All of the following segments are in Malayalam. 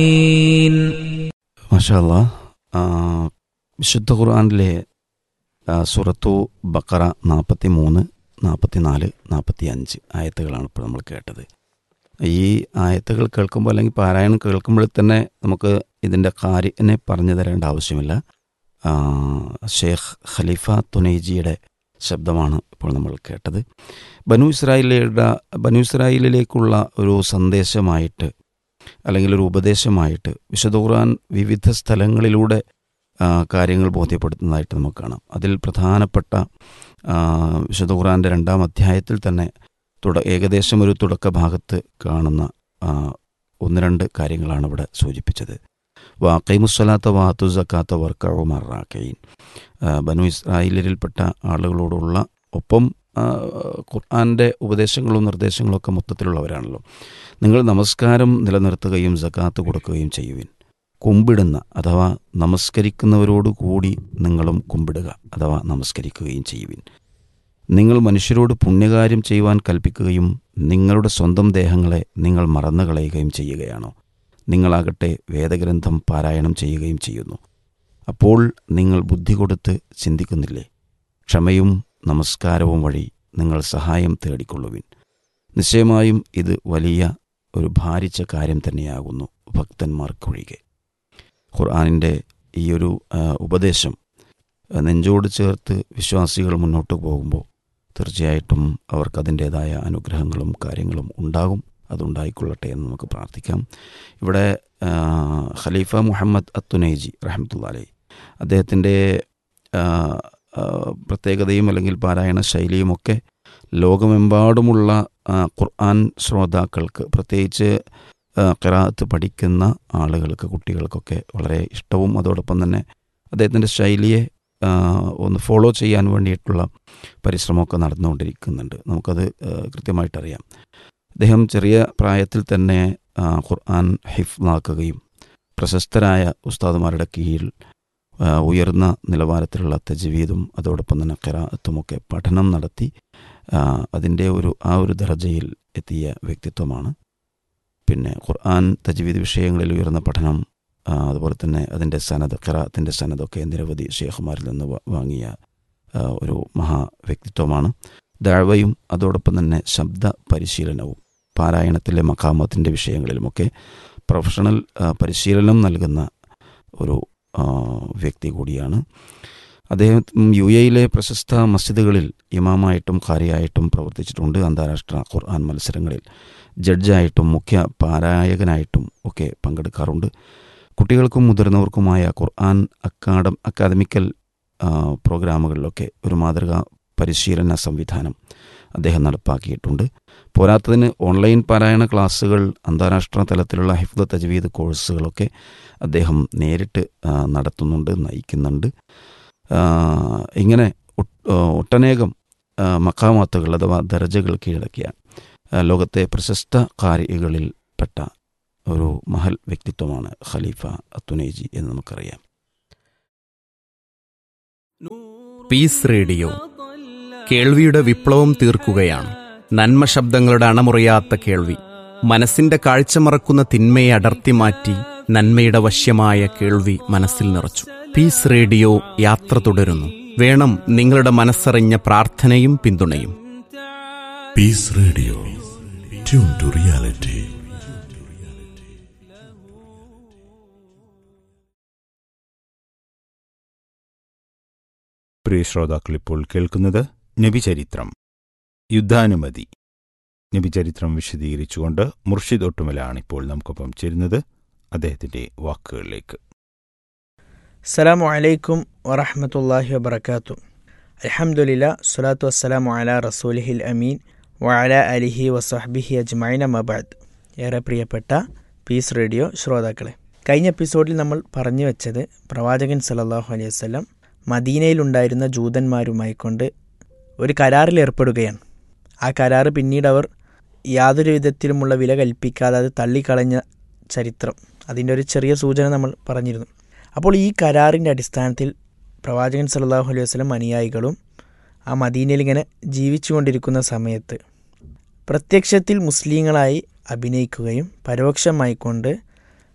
മാഷാല്ല വിശുദ്ധ ഖുർആാനിലെ ആ, സൂറത്തു ബക്കറ നാൽപ്പത്തി മൂന്ന് നാൽപ്പത്തി നാല് നാൽപ്പത്തി അഞ്ച് ആയത്തുകളാണ് ഇപ്പോൾ നമ്മൾ കേട്ടത് ഈ ആയത്തുകൾ കേൾക്കുമ്പോൾ അല്ലെങ്കിൽ പാരായണം കേൾക്കുമ്പോൾ തന്നെ നമുക്ക് ഇതിൻ്റെ കാര്യനെ പറഞ്ഞു തരേണ്ട ആവശ്യമില്ല ആ, ഷേഖ് ഖലീഫ തുനൈജിയുടെ ശബ്ദമാണ് ഇപ്പോൾ നമ്മൾ കേട്ടത് ബനു ഇസ്രായേലിയുടെ ബനു ഇസ്രായേലിലേക്കുള്ള ഒരു സന്ദേശമായിട്ട് അല്ലെങ്കിൽ ഒരു ഉപദേശമായിട്ട് വിശുദ്ധ ഖുർആൻ വിവിധ സ്ഥലങ്ങളിലൂടെ ആ, കാര്യങ്ങൾ ബോധ്യപ്പെടുത്തുന്നതായിട്ട് നമുക്ക് കാണാം അതിൽ പ്രധാനപ്പെട്ട ആ, വിശുദ്ധ ഖുർആൻ്റെ രണ്ടാം അധ്യായത്തിൽ തന്നെ തുട ഏകദേശം ഒരു തുടക്ക ഭാഗത്ത് കാണുന്ന ആ, ഒന്ന് രണ്ട് കാര്യങ്ങളാണ് ഇവിടെ സൂചിപ്പിച്ചത് വാക്കൈമുസ്വലാത്ത വാത്തു സക്കാത്ത വർക്കവുമറാക്കൈൻ ബനു ഇസ്രായേലിൽപ്പെട്ട ആളുകളോടുള്ള ഒപ്പം ആ, ഖുർആൻ്റെ ഉപദേശങ്ങളും നിർദ്ദേശങ്ങളും ഒക്കെ മൊത്തത്തിലുള്ളവരാണല്ലോ നിങ്ങൾ നമസ്കാരം നിലനിർത്തുകയും സക്കാത്ത് കൊടുക്കുകയും ചെയ്യുവിൻ കുമ്പിടുന്ന അഥവാ നമസ്കരിക്കുന്നവരോട് കൂടി നിങ്ങളും കുമ്പിടുക അഥവാ നമസ്കരിക്കുകയും ചെയ്യുവിൻ നിങ്ങൾ മനുഷ്യരോട് പുണ്യകാര്യം ചെയ്യുവാൻ കൽപ്പിക്കുകയും നിങ്ങളുടെ സ്വന്തം ദേഹങ്ങളെ നിങ്ങൾ മറന്നു കളയുകയും ചെയ്യുകയാണോ നിങ്ങളാകട്ടെ വേദഗ്രന്ഥം പാരായണം ചെയ്യുകയും ചെയ്യുന്നു അപ്പോൾ നിങ്ങൾ ബുദ്ധി കൊടുത്ത് ചിന്തിക്കുന്നില്ലേ ക്ഷമയും നമസ്കാരവും വഴി നിങ്ങൾ സഹായം തേടിക്കൊള്ളുവിൻ നിശ്ചയമായും ഇത് വലിയ ഒരു ഭാരിച്ച കാര്യം തന്നെയാകുന്നു ഭക്തന്മാർക്കൊഴികെ ഖുർആാനിൻ്റെ ഈ ഒരു ആ, ഉപദേശം ആ, നെഞ്ചോട് ചേർത്ത് വിശ്വാസികൾ മുന്നോട്ട് പോകുമ്പോൾ തീർച്ചയായിട്ടും അവർക്ക് അതിൻ്റേതായ അനുഗ്രഹങ്ങളും കാര്യങ്ങളും ഉണ്ടാകും അതുണ്ടായിക്കൊള്ളട്ടെ എന്ന് നമുക്ക് പ്രാർത്ഥിക്കാം ഇവിടെ ആ, ഖലീഫ മുഹമ്മദ് അത്തുനൈജി റഹമത്തുള്ള അലൈ അദ്ദേഹത്തിൻ്റെ ആ, ആ, പ്രത്യേകതയും അല്ലെങ്കിൽ പാരായണ ശൈലിയുമൊക്കെ ലോകമെമ്പാടുമുള്ള ആ, ഖുർആൻ ശ്രോതാക്കൾക്ക് പ്രത്യേകിച്ച് ആ, ഖിറാഅത്ത് പഠിക്കുന്ന ആളുകൾക്ക് കുട്ടികൾക്കൊക്കെ വളരെ ഇഷ്ടവും അതോടൊപ്പം തന്നെ അദ്ദേഹത്തിൻ്റെ ശൈലിയെ ആ, ഒന്ന് ഫോളോ ചെയ്യാൻ വേണ്ടിയിട്ടുള്ള പരിശ്രമമൊക്കെ നടന്നുകൊണ്ടിരിക്കുന്നുണ്ട് നമുക്കത് ആ, കൃത്യമായിട്ടറിയാം അദ്ദേഹം ചെറിയ പ്രായത്തിൽ തന്നെ ആ, ഖുർആൻ ഹിഫ്ലാക്കുകയും പ്രശസ്തരായ ഉസ്താദുമാരുടെ കീഴിൽ ആ, ഉയർന്ന നിലവാരത്തിലുള്ള തജ്വീദും അതോടൊപ്പം തന്നെ ഖിറാഅത്തുമൊക്കെ പഠനം നടത്തി ആ, അതിൻ്റെ ഒരു ആ ഒരു ദർജയിൽ എത്തിയ വ്യക്തിത്വമാണ് പിന്നെ ഖുർആൻ തജ്വീദ് വിഷയങ്ങളിൽ ഉയർന്ന പഠനം ആ, അതുപോലെ തന്നെ അതിൻ്റെ സനദ് ഖിറാത്തിൻ്റെ സനദൊക്കെ നിരവധി ഷേഖുമാരിൽ നിന്ന് വാ- വാങ്ങിയ ആ, ഒരു മഹാ വ്യക്തിത്വമാണ് ദഴവയും അതോടൊപ്പം തന്നെ ശബ്ദ പരിശീലനവും പാരായണത്തിലെ മഖാമത്തിൻ്റെ വിഷയങ്ങളിലുമൊക്കെ പ്രൊഫഷണൽ ആ, പരിശീലനം നൽകുന്ന ഒരു ആ, വ്യക്തി കൂടിയാണ് അദ്ദേഹം യു എയിലെ പ്രശസ്ത മസ്ജിദുകളിൽ ഇമാമായിട്ടും ഖാരിയായിട്ടും പ്രവർത്തിച്ചിട്ടുണ്ട് അന്താരാഷ്ട്ര ഖുർആൻ മത്സരങ്ങളിൽ ജഡ്ജായിട്ടും മുഖ്യ പാരായകനായിട്ടും ഒക്കെ പങ്കെടുക്കാറുണ്ട് കുട്ടികൾക്കും മുതിർന്നവർക്കുമായ ഖുർആൻ അക്കാഡം അക്കാദമിക്കൽ ആ, പ്രോഗ്രാമുകളിലൊക്കെ ഒരു മാതൃകാ പരിശീലന സംവിധാനം അദ്ദേഹം നടപ്പാക്കിയിട്ടുണ്ട് പോരാത്തതിന് ഓൺലൈൻ പാരായണ ക്ലാസ്സുകൾ അന്താരാഷ്ട്ര തലത്തിലുള്ള ഹിഫ്ദ തജ്വീദ് കോഴ്സുകളൊക്കെ അദ്ദേഹം നേരിട്ട് ആ, നടത്തുന്നുണ്ട് നയിക്കുന്നുണ്ട് ആ, ഇങ്ങനെ ഒട്ട്- ആ, ഒട്ടനേകം ആ, മക്കാമാത്തുകൾ അഥവാ ദർജകൾ കീഴടക്കിയ ആ, ലോകത്തെ പ്രശസ്ത കാരികളിൽപ്പെട്ട ഒരു മഹൽ വ്യക്തിത്വമാണ് ഖലീഫ അത്തുനേജി എന്ന് നമുക്കറിയാം പീസ് റേഡിയോ കേൾവിയുടെ വിപ്ലവം തീർക്കുകയാണ് നന്മ ശബ്ദങ്ങളുടെ അണമുറിയാത്ത കേൾവി മനസ്സിന്റെ കാഴ്ച മറക്കുന്ന തിന്മയെ അടർത്തി മാറ്റി നന്മയുടെ വശ്യമായ കേൾവി മനസ്സിൽ നിറച്ചു പീസ് റേഡിയോ യാത്ര തുടരുന്നു വേണം നിങ്ങളുടെ മനസ്സറിഞ്ഞ പ്രാർത്ഥനയും പിന്തുണയും Peace Radio. Tune to reality. പ്രിയ ശ്രോതാക്കൾ ഇപ്പോൾ കേൾക്കുന്നത് നബിചരിത്രം യുദ്ധാനുമതി നബിചരിത്രം വിശദീകരിച്ചുകൊണ്ട് മുർഷിദ് ഒട്ടുമലാണ് ഇപ്പോൾ നമുക്കൊപ്പം ചേരുന്നത് അദ്ദേഹത്തിന്റെ വാക്കുകളിലേക്ക് അസ്സലാമു അലൈക്കും വറഹമത്തല്ലാഹി വബർക്കാത്തു അലഹമുല്ല സ്വലാത്തു വസ്സലാമു അല റസൂലിഹിൽ അമീൻ വഅല അലിഹി വസഹ്ബിഹി അജ്മൈന മബാദ് ഏറെ പ്രിയപ്പെട്ട പീസ് റേഡിയോ ശ്രോതാക്കളെ കഴിഞ്ഞ എപ്പിസോഡിൽ നമ്മൾ പറഞ്ഞു വെച്ചത് പ്രവാചകൻ സല്ലല്ലാഹു അലൈഹി വസല്ലം മദീനയിലുണ്ടായിരുന്ന ജൂതന്മാരുമായി കൊണ്ട് ഒരു കരാറിൽ ഏർപ്പെടുകയാണ് ആ കരാറ് പിന്നീട് അവർ യാതൊരു വിധത്തിലുമുള്ള വില കൽപ്പിക്കാതെ അത് തള്ളിക്കളഞ്ഞ ചരിത്രം അതിൻ്റെ ഒരു ചെറിയ സൂചന നമ്മൾ പറഞ്ഞിരുന്നു അപ്പോൾ ഈ കരാറിൻ്റെ അടിസ്ഥാനത്തിൽ പ്രവാചകൻ സല്ലല്ലാഹു അലൈഹി വസല്ലം അനുയായികളും ആ മദീനയിൽ ഇങ്ങനെ ജീവിച്ചുകൊണ്ടിരിക്കുന്ന സമയത്ത് പ്രത്യക്ഷത്തിൽ മുസ്ലിങ്ങളായി അഭിനയിക്കുകയും പരോക്ഷമായിക്കൊണ്ട്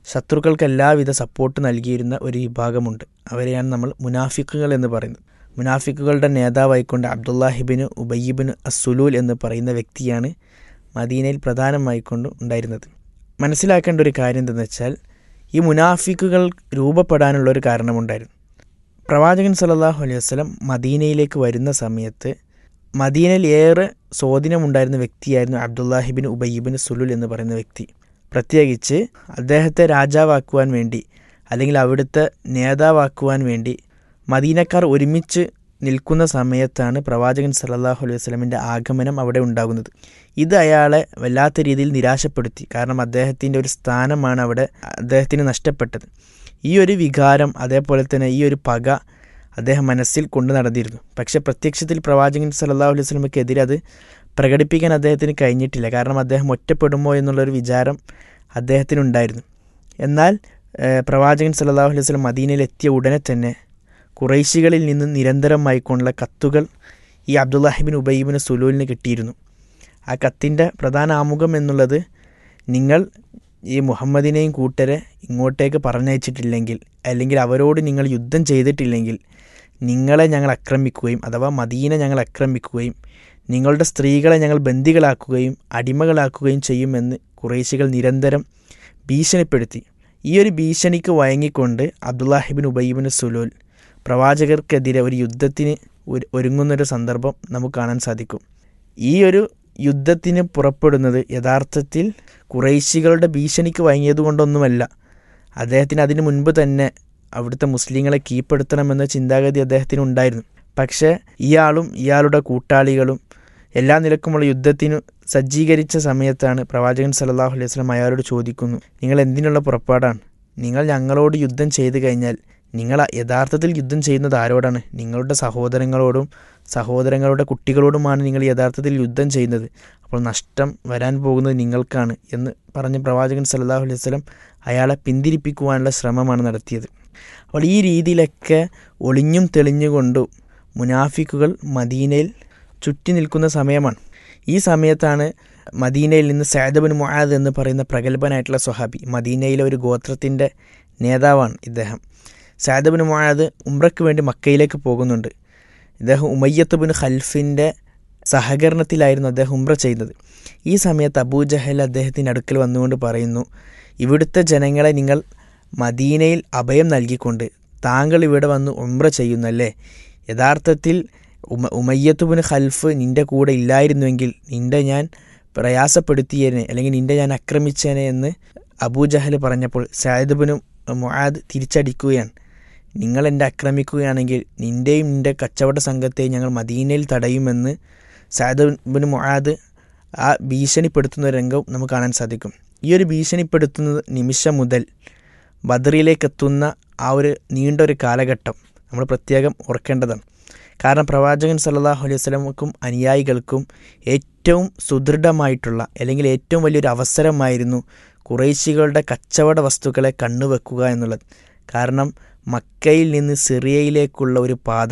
ശത്രുക്കൾക്ക് എല്ലാവിധ സപ്പോർട്ട് നൽകിയിരുന്ന ഒരു വിഭാഗമുണ്ട് അവരെയാണ് നമ്മൾ മുനാഫിക്കുകൾ എന്ന് പറയുന്നത് മുനാഫിക്കുകളുടെ നേതാവായിക്കൊണ്ട് അബ്ദുല്ലാഹിബിന് ഉബയ്യിബിന് അസുലൂൽ എന്ന് പറയുന്ന വ്യക്തിയാണ് മദീനയിൽ പ്രധാനമായിക്കൊണ്ട് ഉണ്ടായിരുന്നത് മനസ്സിലാക്കേണ്ട ഒരു കാര്യം എന്തെന്ന് വെച്ചാൽ ഈ മുനാഫിക്കുകൾ രൂപപ്പെടാനുള്ള ഒരു കാരണമുണ്ടായിരുന്നു പ്രവാചകൻ സല്ലല്ലാഹു അലൈഹി വസല്ലം മദീനയിലേക്ക് വരുന്ന സമയത്ത് മദീനയിൽ ഏറെ സ്വാധീനമുണ്ടായിരുന്ന വ്യക്തിയായിരുന്നു അബ്ദുല്ലാഹിബിൻ ഉബയ്യിബിൻ സുലുൽ എന്ന് പറയുന്ന വ്യക്തി പ്രത്യേകിച്ച് അദ്ദേഹത്തെ രാജാവാക്കുവാൻ വേണ്ടി അല്ലെങ്കിൽ അവിടുത്തെ നേതാവാക്കുവാൻ വേണ്ടി മദീനക്കാർ ഒരുമിച്ച് നിൽക്കുന്ന സമയത്താണ് പ്രവാചകൻ സല്ലല്ലാഹു അലൈഹി വസല്ലമിൻ്റെ ആഗമനം അവിടെ ഉണ്ടാകുന്നത് ഇത് അയാളെ വല്ലാത്ത രീതിയിൽ നിരാശപ്പെടുത്തി കാരണം അദ്ദേഹത്തിൻ്റെ ഒരു സ്ഥാനമാണ് അവിടെ അദ്ദേഹത്തിന് നഷ്ടപ്പെട്ടത് ഈ ഒരു വികാരം അതേപോലെ തന്നെ ഈ ഒരു പക അദ്ദേഹം മനസ്സിൽ കൊണ്ടു നടന്നിരുന്നു പക്ഷേ പ്രത്യക്ഷത്തിൽ പ്രവാചകൻ സല്ലല്ലാഹു അലൈഹി വസല്ലമയ്ക്കെതിരെ അത് പ്രകടിപ്പിക്കാൻ അദ്ദേഹത്തിന് കഴിഞ്ഞിട്ടില്ല കാരണം അദ്ദേഹം ഒറ്റപ്പെടുമോ എന്നുള്ളൊരു വിചാരം അദ്ദേഹത്തിനുണ്ടായിരുന്നു എന്നാൽ ഏഹ്, പ്രവാചകൻ സല്ലല്ലാഹു അലൈഹി വസല്ലം മദീനയിൽ എത്തിയ ഉടനെ തന്നെ കുറൈശികളിൽ നിന്ന് നിരന്തരമായിക്കൊണ്ടുള്ള കത്തുകൾ ഈ അബ്ദുല്ലാഹിബിൻ ഉബൈബിന് സുലൂലിന് കിട്ടിയിരുന്നു ആ കത്തിൻ്റെ പ്രധാന ആമുഖം എന്നുള്ളത് നിങ്ങൾ ഈ മുഹമ്മദിനെയും കൂട്ടരെ ഇങ്ങോട്ടേക്ക് പറഞ്ഞയച്ചിട്ടില്ലെങ്കിൽ അല്ലെങ്കിൽ അവരോട് നിങ്ങൾ യുദ്ധം ചെയ്തിട്ടില്ലെങ്കിൽ നിങ്ങളെ ഞങ്ങൾ ആക്രമിക്കുകയും അഥവാ മദീന ഞങ്ങൾ ആക്രമിക്കുകയും നിങ്ങളുടെ സ്ത്രീകളെ ഞങ്ങൾ ബന്ദികളാക്കുകയും അടിമകളാക്കുകയും ചെയ്യുമെന്ന് കുറേശികൾ നിരന്തരം ഭീഷണിപ്പെടുത്തി ഈ ഒരു ഭീഷണിക്ക് വഴങ്ങിക്കൊണ്ട് അബ്ദുല്ലാഹിബിൻ ഉബൈബിൻ സുലൂൽ പ്രവാചകർക്കെതിരെ ഒരു യുദ്ധത്തിന് ഒരു- ഒരുങ്ങുന്നൊരു സന്ദർഭം നമുക്ക് കാണാൻ സാധിക്കും ഈ ഒരു യുദ്ധത്തിന് പുറപ്പെടുന്നത് യഥാർത്ഥത്തിൽ കുറേശികളുടെ ഭീഷണിക്ക് വഴങ്ങിയതുകൊണ്ടൊന്നുമല്ല അദ്ദേഹത്തിന് അതിനു മുൻപ് തന്നെ അവിടുത്തെ മുസ്ലിങ്ങളെ കീഴ്പ്പെടുത്തണമെന്ന ചിന്താഗതി അദ്ദേഹത്തിന് ഉണ്ടായിരുന്നു പക്ഷേ ഇയാളും ഇയാളുടെ കൂട്ടാളികളും എല്ലാ നിലക്കുമുള്ള യുദ്ധത്തിന് സജ്ജീകരിച്ച സമയത്താണ് പ്രവാചകൻ സല്ലല്ലാഹു അലൈഹി വസല്ലം അയാളോട് ചോദിക്കുന്നു നിങ്ങൾ എന്തിനുള്ള പുറപ്പാടാണ് നിങ്ങൾ ഞങ്ങളോട് യുദ്ധം ചെയ്തു കഴിഞ്ഞാൽ നിങ്ങൾ യഥാർത്ഥത്തിൽ യുദ്ധം ചെയ്യുന്നത് ആരോടാണ് നിങ്ങളുടെ സഹോദരങ്ങളോടും സഹോദരങ്ങളുടെ കുട്ടികളോടുമാണ് നിങ്ങൾ യഥാർത്ഥത്തിൽ യുദ്ധം ചെയ്യുന്നത് അപ്പോൾ നഷ്ടം വരാൻ പോകുന്നത് നിങ്ങൾക്കാണ് എന്ന് പറഞ്ഞ് പ്രവാചകൻ സല്ലല്ലാഹു അലൈഹി വസല്ലം അയാളെ പിന്തിരിപ്പിക്കുവാനുള്ള ശ്രമമാണ് നടത്തിയത് അപ്പോൾ ഈ രീതിയിലൊക്കെ ഒളിഞ്ഞും തെളിഞ്ഞുകൊണ്ടും മുനാഫിക്കുകൾ മദീനയിൽ ചുറ്റി നിൽക്കുന്ന സമയമാണ് ഈ സമയത്താണ് മദീനയിൽ നിന്ന് സൈദബിൻ മുആദ് എന്ന് പറയുന്ന പ്രഗത്ഭനായിട്ടുള്ള സ്വഹാബി മദീനയിലെ ഒരു ഗോത്രത്തിൻ്റെ നേതാവാണ് ഇദ്ദേഹം സൈദബിൻ മുആദ് ഉംറയ്ക്ക് വേണ്ടി മക്കയിലേക്ക് പോകുന്നുണ്ട് ഇദ്ദേഹം ഉമയ്യത്ത് ബിൻ ഖൽഫിൻ്റെ സഹകരണത്തിലായിരുന്നു അദ്ദേഹം ഉംറ ചെയ്യുന്നത് ഈ സമയത്ത് അബൂജഹൽ അദ്ദേഹത്തിൻ്റെ അടുക്കൽ വന്നുകൊണ്ട് പറയുന്നു ഇവിടുത്തെ ജനങ്ങളെ നിങ്ങൾ മദീനയിൽ അഭയം നൽകിക്കൊണ്ട് താങ്കൾ ഇവിടെ വന്ന് ഉംറ ചെയ്യുന്നല്ലേ യഥാർത്ഥത്തിൽ ഉമ ഉമയ്യത്തുബിന് ഖൽഫ് നിൻ്റെ കൂടെ ഇല്ലായിരുന്നുവെങ്കിൽ നിൻ്റെ ഞാൻ പ്രയാസപ്പെടുത്തിയേനെ അല്ലെങ്കിൽ നിൻ്റെ ഞാൻ ആക്രമിച്ചേനെ എന്ന് അബൂജഹൽ പറഞ്ഞപ്പോൾ സായിദുബിന് മുആദ് തിരിച്ചടിക്കുകയാണ് നിങ്ങൾ എന്നെ ആക്രമിക്കുകയാണെങ്കിൽ നിൻ്റെയും നിൻ്റെ കച്ചവട സംഘത്തെയും ഞങ്ങൾ മദീനയിൽ തടയുമെന്ന് സായിദുബിന് മുആദ് ആ ഭീഷണിപ്പെടുത്തുന്ന ഒരു രംഗവും നമുക്ക് കാണാൻ സാധിക്കും ഈ ഒരു ഭീഷണിപ്പെടുത്തുന്ന നിമിഷം മുതൽ ബദറിലേക്ക് എത്തുന്ന ആ ഒരു നീണ്ട ഒരു കാലഘട്ടം നമ്മൾ പ്രത്യേകം ഓർക്കേണ്ടതാണ് കാരണം പ്രവാചകൻ സല്ലല്ലാഹു അലൈഹി വസല്ലമക്കും അനുയായികൾക്കും ഏറ്റവും സുദൃഢമായിട്ടുള്ള അല്ലെങ്കിൽ ഏറ്റവും വലിയൊരു അവസരമായിരുന്നു കുറേശികളുടെ കച്ചവട വസ്തുക്കളെ കണ്ണുവെക്കുക എന്നുള്ളത് കാരണം മക്കയിൽ നിന്ന് സിറിയയിലേക്കുള്ള ഒരു പാത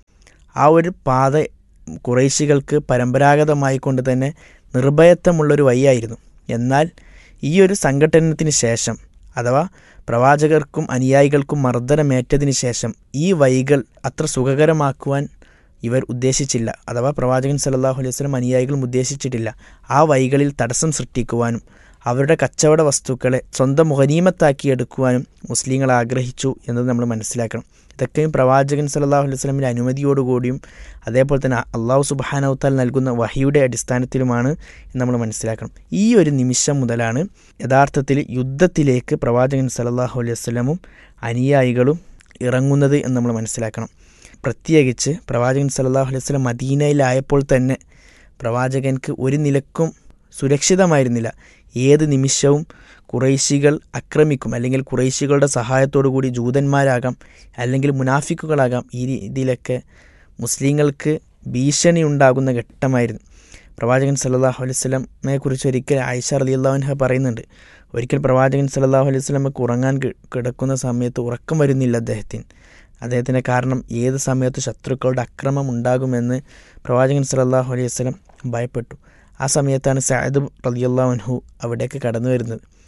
ആ ഒരു പാത കുറേശികൾക്ക് പരമ്പരാഗതമായി കൊണ്ട് തന്നെ നിർഭയത്വമുള്ളൊരു വഴിയായിരുന്നു എന്നാൽ ഈ ഒരു സംഘടനത്തിന് ശേഷം അഥവാ പ്രവാചകർക്കും അനുയായികൾക്കും മർദ്ദനമേറ്റതിന് ശേഷം ഈ വഴികൾ അത്ര സുഖകരമാക്കുവാൻ ഇവർ ഉദ്ദേശിച്ചില്ല അഥവാ പ്രവാചകൻ സല്ലല്ലാഹു അലൈഹി വസല്ലം അനുയായികളും ഉദ്ദേശിച്ചിട്ടില്ല ആ വഴികളിൽ തടസ്സം സൃഷ്ടിക്കുവാനും അവരുടെ കച്ചവട വസ്തുക്കളെ സ്വന്തം മുഹനീമത്താക്കി എടുക്കുവാനും മുസ്ലിങ്ങൾ ആഗ്രഹിച്ചു എന്നത് നമ്മൾ മനസ്സിലാക്കണം ഇതൊക്കെയും പ്രവാചകൻ സല്ലല്ലാഹു അലൈഹി വസല്ലമിൻ്റെ അനുമതിയോടുകൂടിയും അതേപോലെ തന്നെ അള്ളാഹു സുബാനവത്താൽ നൽകുന്ന വഹിയുടെ അടിസ്ഥാനത്തിലുമാണ് എന്ന് നമ്മൾ മനസ്സിലാക്കണം ഈ ഒരു നിമിഷം മുതലാണ് യഥാർത്ഥത്തിൽ യുദ്ധത്തിലേക്ക് പ്രവാചകൻ സല്ലല്ലാഹു അലൈഹി വസല്ലമും അനുയായികളും ഇറങ്ങുന്നത് എന്ന് നമ്മൾ മനസ്സിലാക്കണം പ്രത്യേകിച്ച് പ്രവാചകൻ സല്ലല്ലാഹു അലൈഹി വസല്ലം മദീനയിലായപ്പോൾ തന്നെ പ്രവാചകൻക്ക് ഒരു നിലക്കും സുരക്ഷിതമായിരുന്നില്ല ഏത് നിമിഷവും കുറേശികൾ ആക്രമിക്കും അല്ലെങ്കിൽ കുറേശികളുടെ സഹായത്തോടു കൂടി ജൂതന്മാരാകാം അല്ലെങ്കിൽ മുനാഫിക്കുകളാകാം ഈ രീതിയിലൊക്കെ മുസ്ലിങ്ങൾക്ക് ഭീഷണി ഉണ്ടാകുന്ന ഘട്ടമായിരുന്നു പ്രവാചകൻ സല്ലല്ലാഹു അലൈഹി വസല്ലമയെ കുറിച്ച് ഒരിക്കൽ ആയിഷ റളിയല്ലാഹു അൻഹ പറയുന്നുണ്ട് ഒരിക്കൽ പ്രവാചകൻ സല്ലല്ലാഹു അലൈഹി വസല്ലമക്ക് ഉറങ്ങാൻ കി- കിടക്കുന്ന സമയത്ത് ഉറക്കം വരുന്നില്ല അദ്ദേഹത്തിന് അദ്ദേഹത്തിൻ്റെ കാരണം ഏത് സമയത്ത് ശത്രുക്കളുടെ അക്രമം ഉണ്ടാകുമെന്ന് പ്രവാചകൻ സല്ലല്ലാഹു അലൈഹി വസല്ലം ഭയപ്പെട്ടു ആ സമയത്താണ് സഅദ് റളിയല്ലാഹു അൻഹു അവിടേക്ക് കടന്നു വരുന്നത്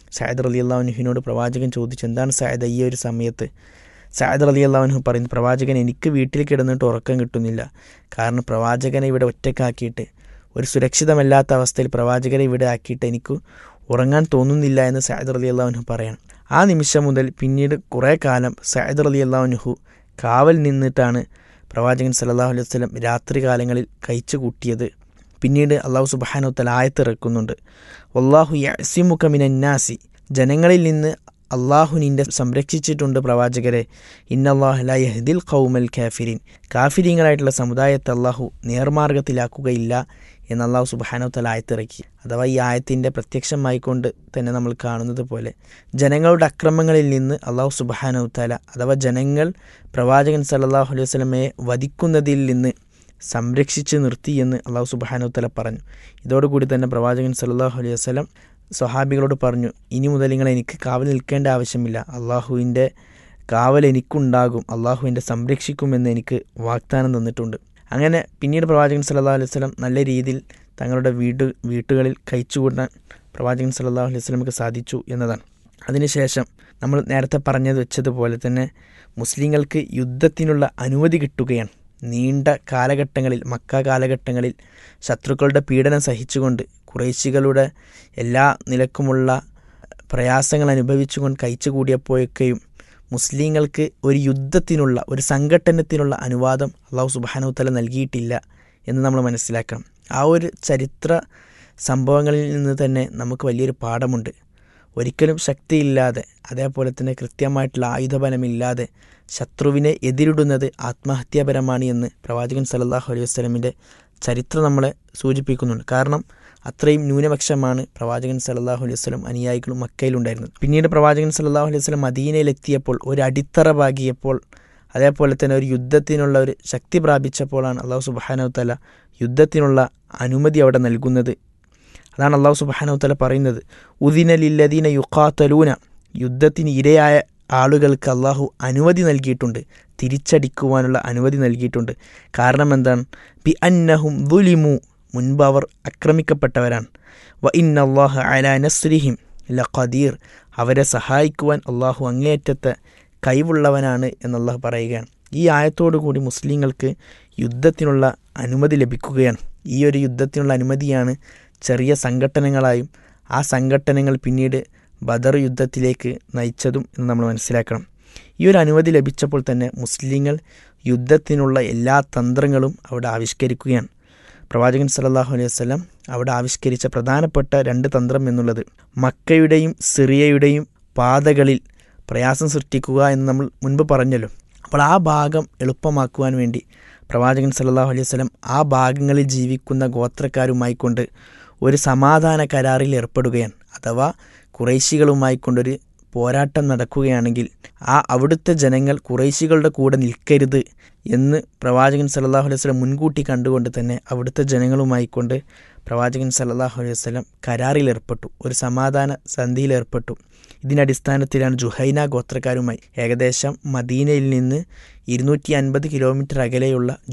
സയദ് അലി അള്ളാഹുനുഹിനോട് പ്രവാചകൻ ചോദിച്ചു എന്താണ് സയദ് ഈ ഒരു സമയത്ത് സയദ് അലി അള്ളാഹുനു പറയുന്നു പ്രവാചകൻ എനിക്ക് വീട്ടിൽ കിടന്നിട്ട് ഉറക്കം കിട്ടുന്നില്ല കാരണം പ്രവാചകനെ ഇവിടെ ഒറ്റക്കാക്കിയിട്ട് ഒരു സുരക്ഷിതമല്ലാത്ത അവസ്ഥയിൽ പ്രവാചകരെ ഇവിടെ ആക്കിയിട്ട് എനിക്ക് ഉറങ്ങാൻ തോന്നുന്നില്ല എന്ന് സയദ് അലി അള്ളാഹുനു പറയണം ആ നിമിഷം മുതൽ പിന്നീട് കുറേ കാലം സയദ് അലി അള്ളാഹുനുഹു കാവൽ നിന്നിട്ടാണ് പ്രവാചകൻ സല്ലല്ലാഹു അലൈഹി വസല്ലം രാത്രി കാലങ്ങളിൽ കഴിച്ചു കൂട്ടിയത് പിന്നീട് അള്ളാഹു സുബാനു തല ആയത്തിറക്കുന്നുണ്ട് വല്ലാഹു യസിമുക മിനന്നാസി ജനങ്ങളിൽ നിന്ന് അള്ളാഹു നിന്റെ സംരക്ഷിച്ചിട്ടുണ്ട് പ്രവാചകരെ ഇന്നല്ലാഹുദിൽ ഖൗമൽ കാഫിരിൻ കാഫിരീങ്ങളായിട്ടുള്ള സമുദായത്തെ അള്ളാഹു നേർമാർഗത്തിലാക്കുകയില്ല എന്ന് അള്ളാഹു സുബാനോ തല ആയത്തിറക്കി അഥവാ ഈ ആയത്തിൻ്റെ പ്രത്യക്ഷമായിക്കൊണ്ട് തന്നെ നമ്മൾ കാണുന്നത് പോലെ ജനങ്ങളുടെ അക്രമങ്ങളിൽ നിന്ന് അള്ളാഹു സുബാനോ തല അഥവാ ജനങ്ങൾ പ്രവാചകൻ സല്ലല്ലാഹു അലൈഹി വസല്ലമയെ വധിക്കുന്നതിൽ നിന്ന് സംരക്ഷിച്ച് നിർത്തി എന്ന് അള്ളാഹു സുബാനോ തല പറഞ്ഞു ഇതോടുകൂടി തന്നെ പ്രവാചകൻ സല്ലല്ലാഹു അലൈഹി വസല്ലം സ്വഹാബികളോട് പറഞ്ഞു ഇനി മുതൽ നിങ്ങൾ എനിക്ക് കാവൽ നിൽക്കേണ്ട ആവശ്യമില്ല അള്ളാഹുവിൻ്റെ കാവൽ എനിക്കുണ്ടാകും അള്ളാഹു എന്നെ സംരക്ഷിക്കുമെന്ന് എനിക്ക് വാഗ്ദാനം തന്നിട്ടുണ്ട് അങ്ങനെ പിന്നീട് പ്രവാചകൻ സല്ലല്ലാഹു അലൈഹി വസല്ലം നല്ല രീതിയിൽ തങ്ങളുടെ വീട് വീട്ടുകളിൽ കഴിച്ചുകൂടാൻ പ്രവാചകൻ സല്ലല്ലാഹു അലൈഹി വസല്ലമക്ക് സാധിച്ചു എന്നതാണ് അതിനുശേഷം നമ്മൾ നേരത്തെ പറഞ്ഞത് വെച്ചതുപോലെ തന്നെ മുസ്ലിങ്ങൾക്ക് യുദ്ധത്തിനുള്ള അനുമതി കിട്ടുകയാണ് നീണ്ട കാലഘട്ടങ്ങളിൽ മക്ക കാലഘട്ടങ്ങളിൽ ശത്രുക്കളുടെ പീഡനം സഹിച്ചുകൊണ്ട് കുറേശികളുടെ എല്ലാ നിലക്കുമുള്ള പ്രയാസങ്ങൾ അനുഭവിച്ചുകൊണ്ട് കഴിച്ചുകൂടിയപ്പോഴൊക്കെയും മുസ്ലിങ്ങൾക്ക് ഒരു യുദ്ധത്തിനുള്ള ഒരു സംഘട്ടനത്തിനുള്ള അനുവാദം അള്ളാഹു സുബാനുത്തല നൽകിയിട്ടില്ല എന്ന് നമ്മൾ മനസ്സിലാക്കണം ആ ഒരു ചരിത്ര സംഭവങ്ങളിൽ നിന്ന് തന്നെ നമുക്ക് വലിയൊരു പാഠമുണ്ട് ഒരിക്കലും ശക്തിയില്ലാതെ അതേപോലെ തന്നെ കൃത്യമായിട്ടുള്ള ആയുധബലമില്ലാതെ ശത്രുവിനെ എതിരിടുന്നത് ആത്മഹത്യാപരമാണ് എന്ന് പ്രവാചകൻ സല്ലല്ലാഹു അലൈഹി വസ്ലമിൻ്റെ ചരിത്രം നമ്മളെ സൂചിപ്പിക്കുന്നുണ്ട് കാരണം അത്രയും ന്യൂനപക്ഷമാണ് പ്രവാചകൻ സല്ലല്ലാഹു അലൈഹി വസ്ലം അനുയായികളും മക്കയിലുണ്ടായിരുന്നത് പിന്നീട് പ്രവാചകൻ സല്ലല്ലാഹു അലൈഹി വസ്ലം മദീനയിലെത്തിയപ്പോൾ ഒരു അടിത്തറ പാകിയപ്പോൾ അതേപോലെ തന്നെ ഒരു യുദ്ധത്തിനുള്ള ഒരു ശക്തി പ്രാപിച്ചപ്പോഴാണ് അള്ളാഹു സുബാനു തല യുദ്ധത്തിനുള്ള അനുമതി അവിടെ നൽകുന്നത് അതാണ് അള്ളാഹു സുബാനു തല പറയുന്നത് ഉദിനലില്ലദീന യുക്കാത്തലൂന യുദ്ധത്തിന് ഇരയായ ആളുകൾക്ക് അള്ളാഹു അനുമതി നൽകിയിട്ടുണ്ട് തിരിച്ചടിക്കുവാനുള്ള അനുമതി നൽകിയിട്ടുണ്ട് കാരണം എന്താണ് ബി അന്നഹും ദുലിമു മുൻപ് അവർ ആക്രമിക്കപ്പെട്ടവരാണ് വ ഇന്നല്ലാഹ് അല നസ്രിഹിം ല ഖദീർ അവരെ സഹായിക്കുവാൻ അള്ളാഹു അങ്ങേയറ്റത്തെ കഴിവുള്ളവനാണ് എന്നല്ലാഹു പറയുകയാണ് ഈ ആയത്തോടുകൂടി മുസ്ലിങ്ങൾക്ക് യുദ്ധത്തിനുള്ള അനുമതി ലഭിക്കുകയാണ് ഈ ഒരു യുദ്ധത്തിനുള്ള അനുമതിയാണ് ചെറിയ സംഘട്ടനങ്ങളായും ആ സംഘട്ടനങ്ങൾ പിന്നീട് ബദർ യുദ്ധത്തിലേക്ക് നയിച്ചതും എന്ന് നമ്മൾ മനസ്സിലാക്കണം ഈ ഒരു അനുമതി ലഭിച്ചപ്പോൾ തന്നെ മുസ്ലിങ്ങൾ യുദ്ധത്തിനുള്ള എല്ലാ തന്ത്രങ്ങളും അവിടെ ആവിഷ്കരിക്കുകയാണ് പ്രവാചകൻ സല്ലല്ലാഹു അലൈഹി വസല്ലം അവിടെ ആവിഷ്കരിച്ച പ്രധാനപ്പെട്ട രണ്ട് തന്ത്രം എന്നുള്ളത് മക്കയുടെയും സിറിയയുടെയും പാതകളിൽ പ്രയാസം സൃഷ്ടിക്കുക എന്ന് നമ്മൾ മുൻപ് പറഞ്ഞല്ലോ അപ്പോൾ ആ ഭാഗം എളുപ്പമാക്കുവാൻ വേണ്ടി പ്രവാചകൻ സല്ലല്ലാഹു അലൈഹി വസല്ലം ആ ഭാഗങ്ങളിൽ ജീവിക്കുന്ന ഗോത്രക്കാരുമായി കൊണ്ട് ഒരു സമാധാന കരാറിൽ ഏർപ്പെടുകയാണ് അഥവാ കുറേശികളുമായി കൊണ്ടൊരു പോരാട്ടം നടക്കുകയാണെങ്കിൽ ആ അവിടുത്തെ ജനങ്ങൾ കുറേശികളുടെ കൂടെ നിൽക്കരുത് എന്ന് പ്രവാചകൻ സല്ലല്ലാഹു അലൈഹി വസല്ലം മുൻകൂട്ടി കണ്ടുകൊണ്ട് തന്നെ അവിടുത്തെ ജനങ്ങളുമായി കൊണ്ട് പ്രവാചകൻ സല്ലല്ലാഹു അലൈഹി വസല്ലം കരാറിൽ ഏർപ്പെട്ടു ഒരു സമാധാന സന്ധിയിൽ ഏർപ്പെട്ടു ഇതിൻ്റെ അടിസ്ഥാനത്തിലാണ് ജുഹൈന ഗോത്രക്കാരുമായി ഏകദേശം മദീനയിൽ നിന്ന് ഇരുന്നൂറ്റി അൻപത് കിലോമീറ്റർ അകലെയുള്ള